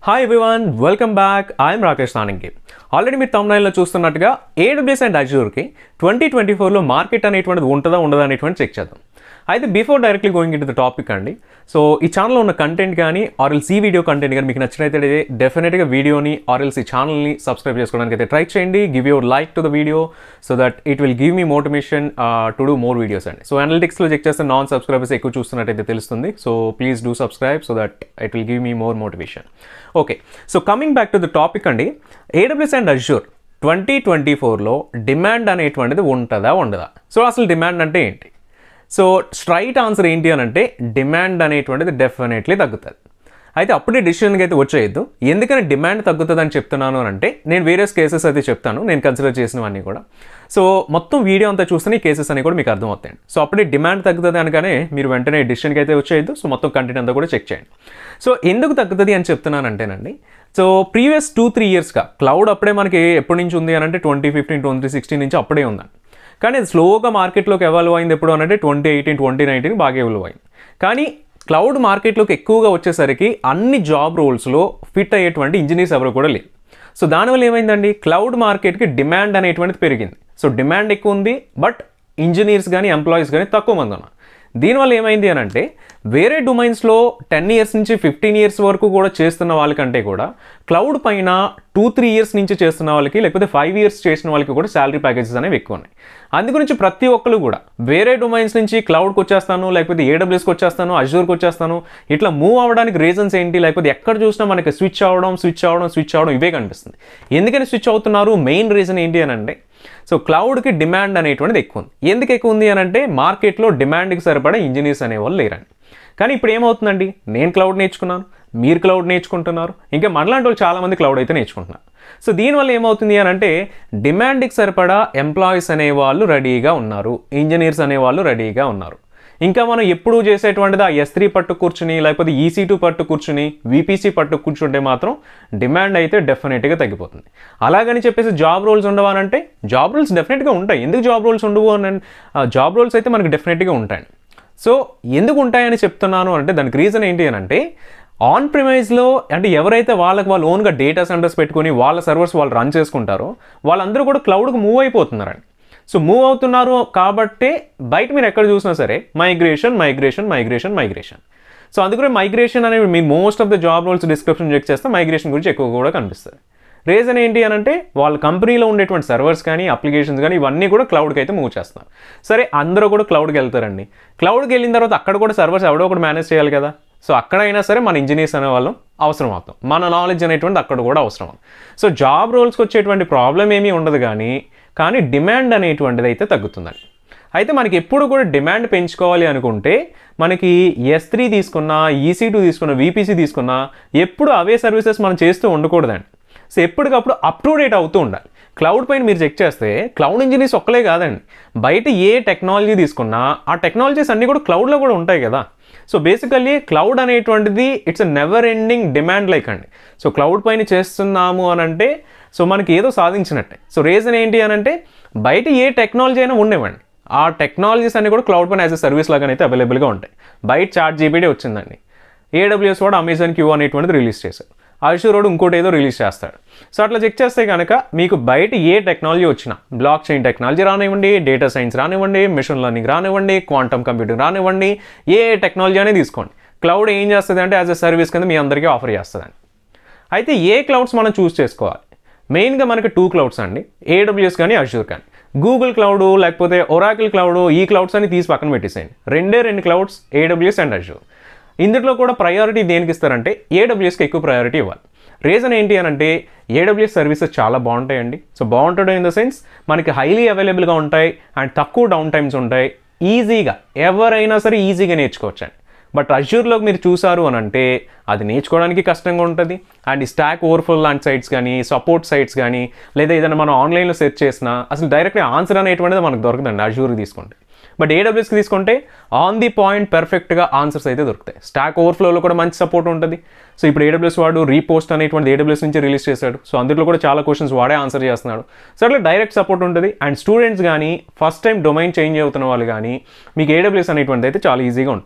hi everyone welcome back I'm Rakesh Naningi already మీరు తమ్నైల్లో చూస్తున్నట్టుగా ఏడబ్ల్యూఎస్ అండ్ అజూర్కి ట్వంటీ ట్వంటీ ఫోర్లో మార్కెట్ అనేటువంటిది ఉంటుందా ఉండదా అనేటువంటి చెక్ చేద్దాం అయితే before directly going in the topic అండి సో ఈ ఛానల్లో ఉన్న కంటెంట్ కానీ ఆర్ఎల్స్ ఈ వీడియో కంటెంట్ కానీ మీకు నచ్చినట్లయితే డెఫినెట్గా వీడియోని ఆర్ఎల్స్ ఈ ఛానల్ని సబ్స్క్రైబ్ చేసుకోవడానికి అయితే ట్రై చేయండి give your like to the video so that it will give me motivation to do more videos అండి సో అనలిటిక్స్లో చెక్ చేస్తే నాన్ సబ్స్క్రైబర్స్ ఎక్కువ చూస్తున్నట్టయితే తెలుస్తుంది so please do subscribe so that it will give me more motivation okay so coming back to the topic అండి AWS and Azure twenty twenty ఫోర్లో demand అనేటువంటిది ఉంటుందా ఉండదా సో అసలు డిమాండ్ అంటే ఏంటి సో స్ట్రైట్ ఆన్సర్ ఏంటి అని అంటే డిమాండ్ అనేటువంటిది డెఫినెట్లీ తగ్గుతుంది అయితే అప్పుడే డిసిషన్కి అయితే వచ్చేయద్దు ఎందుకని డిమాండ్ తగ్గుతుంది అని చెప్తున్నాను అని అంటే నేను వేరియస్ కేసెస్ అయితే చెప్తాను నేను కన్సిడర్ చేసినవన్నీ కూడా సో మొత్తం వీడియో అంతా చూస్తే ఈ కేసెస్ అని కూడా మీకు అర్థమవుతాయండి సో అప్పుడే డిమాండ్ తగ్గుతుంది అనగానే మీరు వెంటనే డిసిషన్కి అయితే వచ్చేయద్దు సో మొత్తం కంటెంట్ అంతా కూడా చెక్ చేయండి సో ఎందుకు తగ్గుతుంది అని చెప్తున్నానంటేనండి సో ప్రీవియస్ టూ త్రీ ఇయర్స్గా క్లౌడ్ అప్పుడే మనకి ఎప్పటి నుంచి ఉంది అని అంటే ట్వంటీ ఫిఫ్టీన్ ట్వంటీ సిక్స్టీన్ నుంచి అప్పుడే ఉందండి కానీ అది స్లోగా మార్కెట్లోకి ఎవాల్వ్ అయింది ఎప్పుడు అంటే ట్వంటీ ఎయిటీన్ ట్వంటీ నైన్టీన్ బాగా ఎవాల్వ్ అయింది కానీ క్లౌడ్ మార్కెట్లోకి ఎక్కువగా వచ్చేసరికి అన్ని జాబ్ రోల్స్లో ఫిట్ అయ్యేటువంటి ఇంజనీర్స్ ఎవరు కూడా లేరు సో దానివల్ల ఏమైందండి క్లౌడ్ మార్కెట్కి డిమాండ్ అనేటువంటిది పెరిగింది సో డిమాండ్ ఎక్కువ ఉంది బట్ ఇంజనీర్స్ కానీ ఎంప్లాయీస్ కానీ తక్కువ మంది ఉన్నారు దీనివల్ల ఏమైంది అని అంటే వేరే డొమైన్స్లో టెన్ ఇయర్స్ నుంచి ఫిఫ్టీన్ ఇయర్స్ వరకు కూడా చేస్తున్న వాళ్ళకంటే కూడా క్లౌడ్ పైన టూ త్రీ ఇయర్స్ నుంచి చేస్తున్న వాళ్ళకి లేకపోతే ఫైవ్ ఇయర్స్ చేసిన వాళ్ళకి కూడా శాలరీ ప్యాకేజెస్ అనేవి ఎక్కువ ఉన్నాయి అందు గురించి ప్రతి ఒక్కరు కూడా వేరే డొమైన్స్ నుంచి క్లౌడ్కి వచ్చేస్తాను లేకపోతే ఏడబ్ల్యూఎస్కి వచ్చేస్తాను అజూర్కి వచ్చేస్తాను ఇట్లా మూవ్ అవ్వడానికి రీజన్స్ ఏంటి లేకపోతే ఎక్కడ చూసినా మనకి స్విచ్ అవ్వడం స్విచ్ అవ్వడం స్విచ్ అవ్వడం ఇవే కనిపిస్తుంది ఎందుకని స్విచ్ అవుతున్నారు మెయిన్ రీజన్ ఏంటి అని అంటే సో క్లౌడ్కి డిమాండ్ అనేటువంటిది ఎక్కువ ఉంది ఎందుకు ఎక్కువ ఉంది అని అంటే మార్కెట్లో డిమాండ్కి సరిపడా ఇంజనీర్స్ అనేవాళ్ళు లేరండి కానీ ఇప్పుడు ఏమవుతుందండి నేను క్లౌడ్ నేర్చుకున్నాను మీరు క్లౌడ్ నేర్చుకుంటున్నారు ఇంకా మనలాంటి వాళ్ళు చాలామంది క్లౌడ్ అయితే నేర్చుకుంటున్నారు సో దీనివల్ల ఏమవుతుంది అని అంటే డిమాండ్కి సరిపడా ఎంప్లాయీస్ అనేవాళ్ళు రెడీగా ఉన్నారు ఇంజనీర్స్ అనేవాళ్ళు రెడీగా ఉన్నారు ఇంకా మనం ఎప్పుడు చేసేటువంటిది ఆ ఎస్ త్రీ పట్టు కూర్చుని లేకపోతే ఈసీ టూ పట్టు కూర్చుని వీపీసీ పట్టు కూర్చుంటే మాత్రం డిమాండ్ అయితే డెఫినెట్గా తగ్గిపోతుంది అలాగని చెప్పేసి జాబ్ రోల్స్ ఉండవనంటే జాబ్ రోల్స్ డెఫినెట్గా ఉంటాయి ఎందుకు జాబ్ రోల్స్ ఉండవు అని జాబ్ రోల్స్ అయితే మనకి డెఫినెట్గా ఉంటాయి సో ఎందుకు ఉంటాయని చెప్తున్నాను అంటే దానికి రీజన్ ఏంటి అని అంటే ఆన్ ప్రిమైజ్లో అంటే ఎవరైతే వాళ్ళకి వాళ్ళు ఓన్గా డేటా సెంటర్స్ పెట్టుకుని వాళ్ళ సర్వర్స్ వాళ్ళు రన్ చేసుకుంటారో వాళ్ళందరూ కూడా క్లౌడ్కి మూవ్ అయిపోతున్నారండి సో మూవ్ అవుతున్నారు కాబట్టి బయట మీరు ఎక్కడ చూసినా సరే migration migration migration migration so అందుకనే మైగ్రేషన్ అనేవి మీ most of the job roles description check చేస్తే మైగ్రేషన్ గురించి ఎక్కువ కూడా కనిపిస్తుంది రీజన్ ఏంటి అని అంటే వాళ్ళ కంపెనీలో ఉండేటువంటి సర్వర్స్ కానీ అప్లికేషన్స్ కానీ ఇవన్నీ కూడా క్లౌడ్కి అయితే మూవ్ చేస్తున్నారు సరే అందరూ కూడా క్లౌడ్కి వెళ్తారండి క్లౌడ్కి వెళ్ళిన తర్వాత అక్కడ కూడా సర్వర్స్ ఎవడో ఒకటి మేనేజ్ చేయాలి కదా సో అక్కడైనా సరే మన ఇంజనీర్స్ అనే వాళ్ళం అవసరం అవుతాం మన నాలెడ్జ్ అనేటువంటి అక్కడ కూడా అవసరం సో జాబ్ రోల్స్కి వచ్చేటువంటి ప్రాబ్లం ఏమీ ఉండదు కానీ కానీ డిమాండ్ అనేటువంటిది అయితే తగ్గుతుందండి అయితే మనకి ఎప్పుడు కూడా డిమాండ్ పెంచుకోవాలి అనుకుంటే మనకి ఎస్ త్రీ తీసుకున్నా ఈసీ టూ తీసుకున్నా వీపీసీ తీసుకున్నా ఎప్పుడు అవే సర్వీసెస్ మనం చేస్తూ ఉండకూడదండి సో ఎప్పటికప్పుడు అప్ టు డేట్ అవుతూ ఉండాలి క్లౌడ్ పైన మీరు చెక్ చేస్తే క్లౌడ్ ఇంజనీర్స్ ఒక్కలే కాదండి బయట ఏ టెక్నాలజీ తీసుకున్నా ఆ టెక్నాలజీస్ అన్నీ కూడా క్లౌడ్లో కూడా ఉంటాయి కదా సో బేసికల్లీ క్లౌడ్ అనేటువంటిది it's a never ending demand like అండి సో క్లౌడ్ పైన చేస్తున్నాము అని అంటే సో మనకి ఏదో సాధించినట్టే సో రీజన్ ఏంటి అని అంటే బయట ఏ టెక్నాలజీ అయినా ఉండేవండి ఆ టెక్నాలజీస్ అన్ని కూడా క్లౌడ్ పైన యాజ్ అ సర్వీస్ లాగానైతే అవైలబుల్గా ఉంటాయి బయట చార్ట్ జీబీడీ వచ్చిందండి ఏడబ్ల్యూఎస్ కూడా అమెజాన్ క్యూ అనేటువంటిది రిలీజ్ చేశారు ఆయుష్ రోడ్ ఇంకోటి ఏదో రిలీజ్ చేస్తాడు సో అట్లా చెక్ చేస్తే కనుక మీకు బయట ఏ టెక్నాలజీ వచ్చినా బ్లాక్ చైన్ టెక్నాలజీ రానివ్వండి డేటా సైన్స్ రానివ్వండి మిషన్ లెర్నింగ్ రానివ్వండి క్వాంటమ్ కంప్యూటింగ్ రానివ్వండి ఏ టెక్నాలజీ అనేది తీసుకోండి క్లౌడ్ ఏం చేస్తుంది అంటే యాజ్ అ సర్వీస్ కింద మీ అందరికీ ఆఫర్ చేస్తుందండి అయితే ఏ క్లౌడ్స్ మనం చూస్ చేసుకోవాలి మెయిన్గా మనకి టూ క్లౌడ్స్ అండి ఏడబ్ల్యూఎస్ కానీ అష్యూర్ కానీ గూగుల్ క్లౌడ్ లేకపోతే ఒరాకిల్ క్లౌడ్ ఈ క్లౌడ్స్ అని తీసి పక్కన పెట్టేసేయండి రెండే రెండు క్లౌడ్స్ ఏడబ్ల్యూఎస్ అండ్ అష్యూర్ ఇందులో కూడా ప్రయారిటీ దేనికి ఇస్తారంటే ఏడబ్ల్యూఎస్కి ఎక్కువ ప్రయారిటీ ఇవ్వాలి రీజన్ ఏంటి అని అంటే ఏడబ్ల్యూఎస్ సర్వీసెస్ చాలా బాగుంటాయండి సో బాగుంటాడు ఇన్ ద సెన్స్ మనకి హైలీ అవైలబుల్గా ఉంటాయి అండ్ తక్కువ డౌన్ టైమ్స్ ఉంటాయి ఈజీగా ఎవరైనా సరే ఈజీగా నేర్చుకోవచ్చండి బట్ అజ్యూర్లోకి మీరు చూసారు అని అంటే అది నేర్చుకోవడానికి కష్టంగా ఉంటుంది అండ్ ఈ స్టాక్ ఓవర్ఫ్లో లాంటి సైట్స్ కానీ సపోర్ట్ సైట్స్ కానీ లేదా ఏదైనా మనం ఆన్లైన్లో సెర్చ్ చేసినా అసలు డైరెక్ట్గా ఆన్సర్ అనేటువంటిది మనకు దొరకదండి అజ్యూర్కి తీసుకుంటే బట్ ఏడబ్ల్యూఎస్కి తీసుకుంటే ఆన్ ది పాయింట్ పర్ఫెక్ట్గా ఆన్సర్స్ అయితే దొరుకుతాయి స్టాక్ ఓవర్ఫ్లోలో కూడా మంచి సపోర్ట్ ఉంటుంది సో ఇప్పుడు ఏడబ్ల్యూఎస్ వాడు రీపోస్ట్ అనేటువంటి ఏడబ్ల్యూఎస్ నుంచి రిలీజ్ చేశాడు సో అందులో కూడా చాలా క్వశ్చన్స్ వాడే ఆన్సర్ చేస్తున్నాడు సో అట్లా డైరెక్ట్ సపోర్ట్ ఉంటుంది అండ్ స్టూడెంట్స్ కానీ ఫస్ట్ టైం డొమైన్ చేంజ్ అవుతున్న వాళ్ళు కానీ మీకు ఏడబ్ల్యూఎస్ అనేటువంటిది అయితే చాలా ఈజీగా ఉంటుంది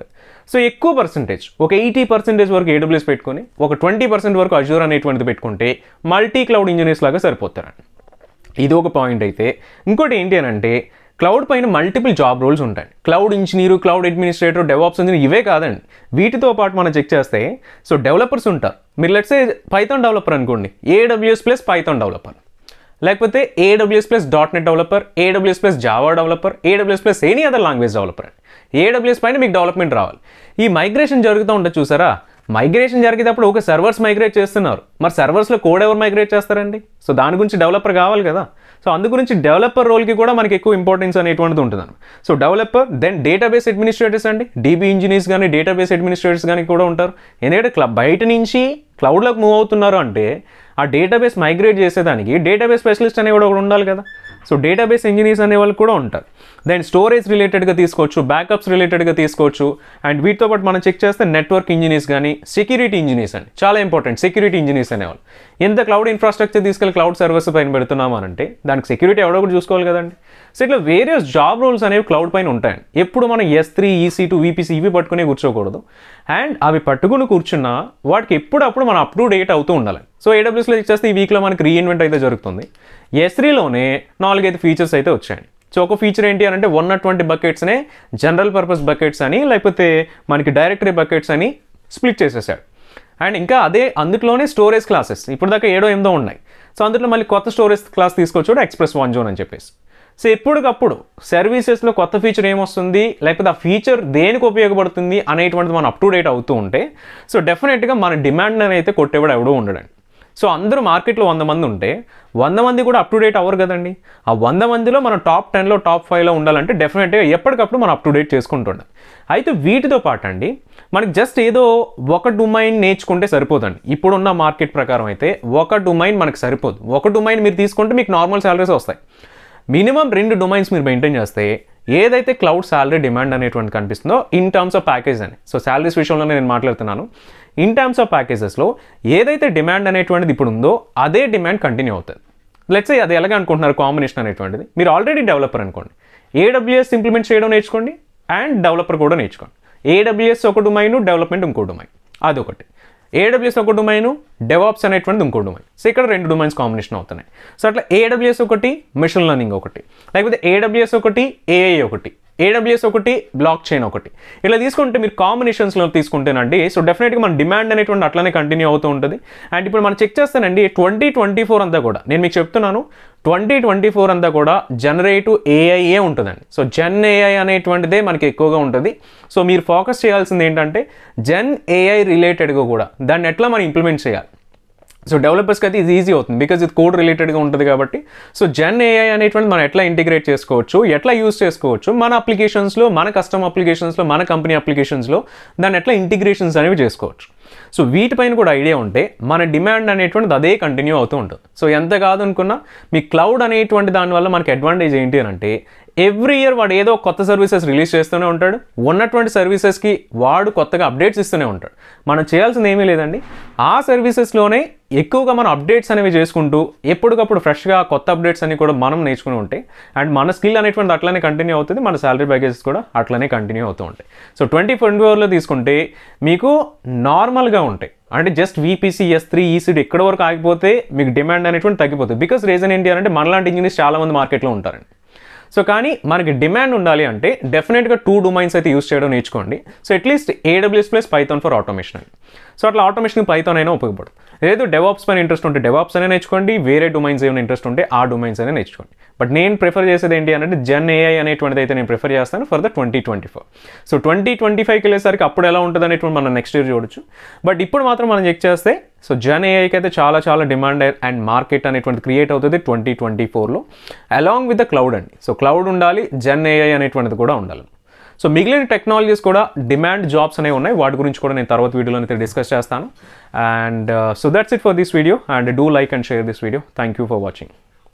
సో ఎక్కువ పర్సెంటేజ్ ఒక ఎయిటీ పర్సెంటేజ్ వరకు ఏడబ్ల్యూఎస్ పెట్టుకొని ఒక ట్వంటీ పర్సెంట్ వరకు అజూర్ అనేటువంటిది పెట్టుకుంటే మల్టీ క్లౌడ్ ఇంజనీర్స్ లాగా సరిపోతారండి ఇది ఒక పాయింట్ అయితే ఇంకోటి ఏంటి అని అంటే క్లౌడ్ పైన మల్టిపుల్ జాబ్ రోల్స్ ఉంటాయి cloud engineer cloud administrator DevOps engineer ఇవే కాదండి వీటితో పాటు మనం చెక్ చేస్తే సో డెవలపర్స్ ఉంటారు మీరు లెట్సే పైథాన్ డెవలపర్ అనుకోండి ఏడబ్ల్యూఎస్ ప్లస్ పైథాన్ డెవలపర్ లేకపోతే AWS plus dot net developer AWS plus Java developer AWS plus any other language developer అండి ఏడబ్ల్యూఎస్ పైన మీకు డెవలప్మెంట్ రావాలి ఈ మైగ్రేషన్ జరుగుతూ ఉంటుంది చూసారా మైగ్రేషన్ జరిగేటప్పుడు ఒక సర్వర్స్ మైగ్రేట్ చేస్తున్నారు మరి సర్వర్స్లో కోడ్ ఎవరు మైగ్రేట్ చేస్తారండి సో దాని గురించి డెవలపర్ కావాలి కదా సో అందు గురించి డెవలపర్ రోల్కి కూడా మనకి ఎక్కువ ఇంపార్టెన్స్ అనేటువంటిది ఉంటుంది so developer then database administrators అండి డీబీ ఇంజనీర్స్ కానీ డేటాబేస్ అడ్మినిస్ట్రేటర్స్ కానీ కూడా ఉంటారు ఎందుకంటే క్లబ్ బయట నుంచి క్లౌడ్లోకి మూవ్ అవుతున్నారు అంటే ఆ డేటాబేస్ మైగ్రేట్ చేసేదానికి డేటాబేస్ స్పెషలిస్ట్ అనేవాడు ఒకడు ఉండాలి కదా సో డేటాబేస్ ఇంజనీర్స్ అనే వాళ్ళు కూడా ఉంటారు దెన్ స్టోరేజ్ రిలేటెడ్గా తీసుకోవచ్చు బ్యాకప్స్ రిలేటెడ్గా తీసుకోవచ్చు అండ్ వీటితో పాటు మనం చెక్ చేస్తే నెట్వర్క్ ఇంజనీర్స్ కానీ సెక్యూరిటీ ఇంజనీర్స్ అండి చాలా ఇంపార్టెంట్ సెక్యూరిటీ ఇంజనీర్స్ అనేవాళ్ళు ఎంత క్లౌడ్ ఇన్ఫ్రాస్ట్రక్చర్ తీసుకెళ్ళి క్లౌడ్ సర్వీస్ పైన పెడుతున్నాము అని అంటే దానికి సెక్యూరిటీ ఎవడో ఒకటి చూసుకోవాలి కదండి సో ఇట్లా వేరియస్ జాబ్ రోల్స్ అనేవి క్లౌడ్ పైన ఉంటాయండి ఎప్పుడు మనం S three EC two VPC ఇవి పట్టుకుని కూర్చోకూడదు అండ్ అవి పట్టుకుని కూర్చున్నా వాటికి ఎప్పుడప్పుడు మనం అప్ టు డేట్ అవుతూ ఉండాలి సో ఏడబ్ల్యూస్లో చేస్తే ఈ వీక్లో మనకి రీఇన్వెంట్ అయితే జరుగుతుంది ఎస్ త్రీలోనే నాలుగైదు ఫీచర్స్ అయితే వచ్చాయండి సో ఒక ఫీచర్ ఏంటి అని అంటే వన్ నాట్ ట్వంటీ బకెట్స్నే జనరల్ పర్పస్ బకెట్స్ అని లేకపోతే మనకి డైరెక్టరీ బకెట్స్ అని స్ప్లిట్ చేసేసాడు అండ్ ఇంకా అదే అందులోనే స్టోరేజ్ క్లాసెస్ ఇప్పుడు దాకా ఏడో ఎనిమిదో ఉన్నాయి సో అందులో మళ్ళీ కొత్త స్టోరేజ్ క్లాస్ తీసుకొచ్చాడు ఎక్స్ప్రెస్ వన్ జోన్ అని చెప్పేసి సో ఎప్పటికప్పుడు సర్వీసెస్లో కొత్త ఫీచర్ ఏమొస్తుంది లేకపోతే ఆ ఫీచర్ దేనికి ఉపయోగపడుతుంది అనేటువంటిది మనం అప్ టు డేట్ అవుతూ ఉంటే సో డెఫినెట్గా మన డిమాండ్ అయితే కొట్టేవాడు ఎవడో ఉండడండి సో అందరూ మార్కెట్లో వంద మంది ఉంటే వంద మంది కూడా అప్ టు డేట్ అవ్వరు కదండి ఆ వంద మందిలో మనం టాప్ టెన్లో టాప్ ఫైవ్లో ఉండాలంటే డెఫినెట్గా ఎప్పటికప్పుడు మనం అప్ టు డేట్ చేసుకుంటుండాలి అయితే వీటితో పాటు అండి మనకి జస్ట్ ఏదో ఒక డొమైన్ నేర్చుకుంటే సరిపోదండి ఇప్పుడున్న మార్కెట్ ప్రకారం అయితే ఒక డొమైన్ మనకు సరిపోదు ఒక డొమైన్ మీరు తీసుకుంటే మీకు నార్మల్ శాలరీస్ వస్తాయి మినిమం రెండు డొమైన్స్ మీరు మెయింటైన్ చేస్తే ఏదైతే క్లౌడ్ శాలరీ డిమాండ్ అనేటువంటి కనిపిస్తుందో ఇన్ టర్మ్స్ ఆఫ్ ప్యాకేజ్ అని సో శాలరీస్ విషయంలోనే నేను మాట్లాడుతున్నాను ఇన్ టర్మ్స్ ఆఫ్ ప్యాకేజెస్లో ఏదైతే డిమాండ్ అనేటువంటిది ఇప్పుడు ఉందో అదే డిమాండ్ కంటిన్యూ అవుతుంది లెట్స్ అది ఎలాగ అనుకుంటున్నారు కాంబినేషన్ అనేటువంటిది మీరు ఆల్రెడీ డెవలపర్ అనుకోండి ఏడబ్ల్యూఎస్ ఇంప్లిమెంట్ చేయడం నేర్చుకోండి అండ్ డెవలపర్ కూడా నేర్చుకోండి ఏడబ్ల్యూఎస్ ఒక డొమైన్ డెవలప్మెంట్ ఇంకో డొమైన్ అదొకటి ఏడబ్ల్యూఎస్ ఒక డొమైన్ డెవాప్స్ అనేటువంటిది ఇంకో డొమైన్ సో ఇక్కడ రెండు డొమైన్స్ కాంబినేషన్ అవుతున్నాయి సో అట్లా ఏడబ్ల్యూఎస్ ఒకటి మిషన్ లెర్నింగ్ ఒకటి లేకపోతే ఏడబ్ల్యూఎస్ ఒకటి ఏఐ ఒకటి ఏడబ్ల్యూఎస్ ఒకటి బ్లాక్ చైన్ ఒకటి ఇలా తీసుకుంటే మీరు కాంబినేషన్స్లో తీసుకుంటేనండి సో డెఫినెట్గా మన డిమాండ్ అనేటువంటి అట్లనే కంటిన్యూ అవుతూ ఉంటుంది అండ్ ఇప్పుడు మనం చెక్ చేస్తానండి ట్వంటీ ట్వంటీ ఫోర్ అంతా కూడా నేను మీకు చెప్తున్నాను ట్వంటీ ట్వంటీ ఫోర్ అంతా కూడా జనరేటివ్ ఏఐఏ ఉంటుందండి సో జెన్ ఏఐ అనేటువంటిదే మనకి ఎక్కువగా ఉంటుంది సో మీరు ఫోకస్ చేయాల్సింది ఏంటంటే జెన్ ఏఐ రిలేటెడ్గా కూడా దాన్ని ఎట్లా మనం ఇంప్లిమెంట్ చేయాలి సో డెవలపర్స్కి అయితే ఇది ఈజీ అవుతుంది బికాజ్ ఇది కోడ్ రిలేటెడ్గా ఉంటుంది కాబట్టి సో జెన్ ఏఐ అనేటువంటి మనం ఎట్లా ఇంటిగ్రేట్ చేసుకోవచ్చు ఎట్లా యూస్ చేసుకోవచ్చు మన అప్లికేషన్స్లో మన కస్టమ్ అప్లికేషన్స్లో మన కంపెనీ అప్లికేషన్స్లో దాన్ని ఎట్లా ఇంటిగ్రేషన్స్ అనేవి చేసుకోవచ్చు సో వీటిపైన కూడా ఐడియా ఉంటే మన డిమాండ్ అనేటువంటిది అదే కంటిన్యూ అవుతూ ఉంటుంది సో ఎంత కాదనుకున్నా మీ క్లౌడ్ అనేటువంటి దానివల్ల మనకి అడ్వాంటేజ్ ఏంటి అని అంటే ఎవ్రీ ఇయర్ వాడు ఏదో కొత్త సర్వీసెస్ రిలీజ్ చేస్తూనే ఉంటాడు ఉన్నటువంటి సర్వీసెస్కి వాడు కొత్తగా అప్డేట్స్ ఇస్తూనే ఉంటాడు మనం చేయాల్సింది ఏమీ లేదండి ఆ సర్వీసెస్లోనే ఎక్కువగా మనం అప్డేట్స్ అనేవి చేసుకుంటూ ఎప్పటికప్పుడు ఫ్రెష్గా కొత్త అప్డేట్స్ అని కూడా మనం నేర్చుకుని ఉంటాయి అండ్ మన స్కిల్ అనేటువంటి అట్లనే కంటిన్యూ అవుతుంది మన శాలరీ ప్యాకేజెస్ కూడా అట్లనే కంటిన్యూ అవుతూ ఉంటాయి సో ట్వంటీ ట్వంటీ ఫోర్లో తీసుకుంటే మీకు నార్మల్గా ఉంటాయి అంటే just VPC S three ECD ఎక్కడ వరకు ఆగిపోతే మీకు డిమాండ్ అనేటువంటి తగ్గిపోతుంది బికాస్ రీజన్ ఏంటి అంటే మనలాంటి ఇంజనీర్స్ చాలామంది మార్కెట్లో ఉంటారండి సో కానీ మనకి డిమాండ్ ఉండాలి అంటే డెఫినెట్గా టూ డొమైన్స్ అయితే యూస్ చేయడం నేర్చుకోండి so atleast AWS plus Python for automation అని సో అట్లా ఆటోమేషన్ పైథాన్ అయినా ఉపయోగపడుతుంది లేదు డెవాప్స్ పైన ఇంట్రెస్ట్ ఉంటే డెవాప్స్ అయినా నేర్చుకోండి వేరే డొమైన్స్ ఏమైనా ఇంట్రెస్ట్ ఉంటే ఆ డొమైన్స్ అయినా నేర్చుకోండి బట్ నేను ప్రిఫర్ చేసేది ఏంటి అంటే జెన్ ఏఐ అనేటువంటిది అయితే నేను ప్రిఫర్ చేస్తాను for the twenty twenty four so twenty twenty ఫైవ్కి వెళ్ళేసరికి అప్పుడు ఎలా ఉంటుంది అనేటువంటి మనం నెక్స్ట్ ఇయర్ చూడొచ్చు బట్ ఇప్పుడు మాత్రం మనం చెక్ చేస్తే సో జన్ ఏఐకి అయితే చాలా చాలా డిమాండ్ అండ్ మార్కెట్ అనేటువంటి క్రియేట్ అవుతుంది ట్వంటీ ట్వంటీ ఫోర్లో అలాంగ్ విత్ ద క్లౌడ్ అండి సో క్లౌడ్ ఉండాలి జన్ ఏఐ అనేటువంటిది కూడా ఉండాలి సో మిగిలిన టెక్నాలజీస్ కూడా డిమాండ్ జాబ్స్ అనేవి ఉన్నాయి వాటి గురించి కూడా నేను తర్వాత వీడియోలో అయితే డిస్కస్ చేస్తాను and so that's it for this video and do like and share this video thank you for watching